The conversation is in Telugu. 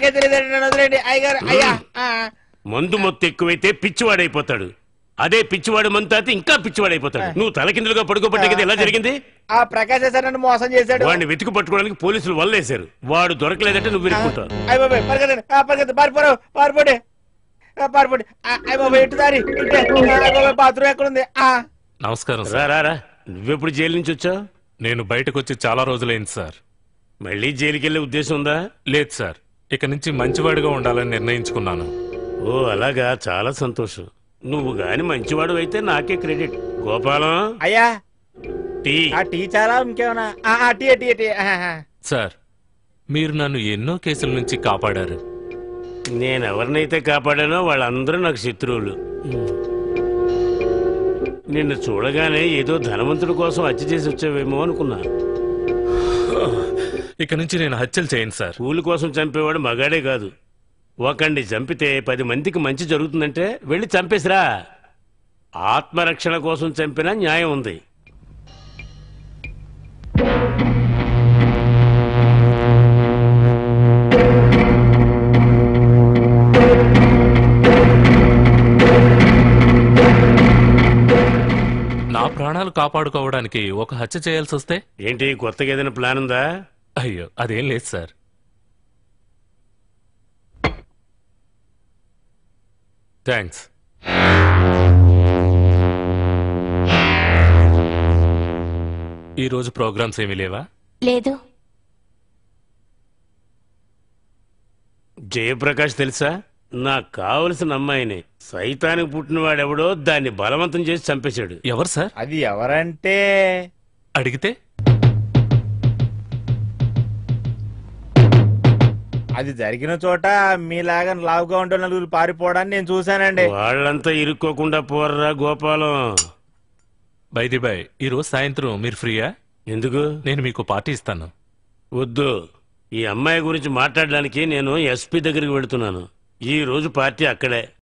నాకే తెలియదు నన్ను వదిలేండి అయ్యగారు అయ్యా ఆ. మందు మొత్తం ఎక్కువైతే పిచ్చివాడైపోతాడు అదే పిచ్చివాడు మందు తాగితే ఇంకా పిచ్చివాడైపోతాడు నువ్వు తలకిందులుగా పడుకోబట్టే ఎలా జరిగింది ఆ ప్రకాశ్ సార్ నన్ను మోసం చేశాడు వాడిని వెతికి పట్టుకోవడానికి పోలీసులు వల్లేశారు వాడు దొరకలేదంటే నువ్వు విరుక్కుంటావు అయ్య బాబాయ్ పరిగెత్తండి ఆ, పరిగెత్తండి పారిపోరు పారిపోండి ఆ, పారిపోండి ఆ, అయ్య బాబాయ్ ఎటు దారి ఇటే. ఆ, అయ్య బాబాయ్ బాత్రూమ్ ఎక్కడుంది ఆ నమస్కారం రా సార్ రా రా నువ్వెప్పుడు జైలు నుంచి వచ్చావు నేను బయటకు వచ్చి చాలా రోజులైంది సార్ మళ్ళీ జైలుకి వెళ్ళే ఉద్దేశం ఉందా లేదు సార్ ఇక నుంచి మంచివాడిగా ఉండాలని నిర్ణయించుకున్నాను ఓ అలాగా చాలా సంతోషం నువ్వు గాని మంచివాడు అయితే నాకే క్రెడిట్ గోపాలం అయ్యా టీ ఆ టీ చాలా ఇంకేమన్నా ఆ, ఆ, టీ టీ టీ ఆహా. సార్ మీరు నన్ను ఎన్నో కేసుల నుంచి కాపాడారు నేను ఎవరినైతే కాపాడానో వాళ్ళందరూ నాకు శత్రువులు నిన్ను చూడగానే ఏదో ధనవంతుడి కోసం హత్య చేసి వచ్చావేమో అనుకున్నా ఇక నుంచి నేను హత్యలు చేయను సార్ కూలి కోసం చంపేవాడు మగాడే కాదు ఒకడిని చంపితే పది మందికి మంచి జరుగుతుందంటే వెళ్ళి చంపేసిరా ఆత్మరక్షణ కోసం చంపినా న్యాయం ఉంది నా ప్రాణాలు కాపాడుకోవడానికి ఒక హత్య చేయాల్సి వస్తే ఏంటి కొత్తగా ఏదైనా ప్లాన్ ఉందా అయ్యో అదేం లేదు సార్ థ్యాంక్స్ ఈరోజు ప్రోగ్రామ్స్ ఏమీ లేవా లేదు జయప్రకాష్ తెలుసా నాకు కావలసిన అమ్మాయిని సైతానికి పుట్టినవాడెవడో దాన్ని బలవంతం చేసి చంపేశాడు ఎవరు సార్ అది ఎవరంటే అడిగితే అది జరిగిన చోట మీలాగా లావుగా ఉండే నలుగురు పారిపోవడాన్ని నేను చూశానండి వాళ్ళంతా ఇరుక్కోకుండా పోర్రా గోపాలం బైది బై ఈరోజు సాయంత్రం మీరు ఫ్రీయా ఎందుకు నేను మీకు పార్టీ ఇస్తాను వద్దు ఈ అమ్మాయి గురించి మాట్లాడడానికి నేను ఎస్పీ దగ్గరికి వెళుతున్నాను ఈ రోజు పార్టీ అక్కడే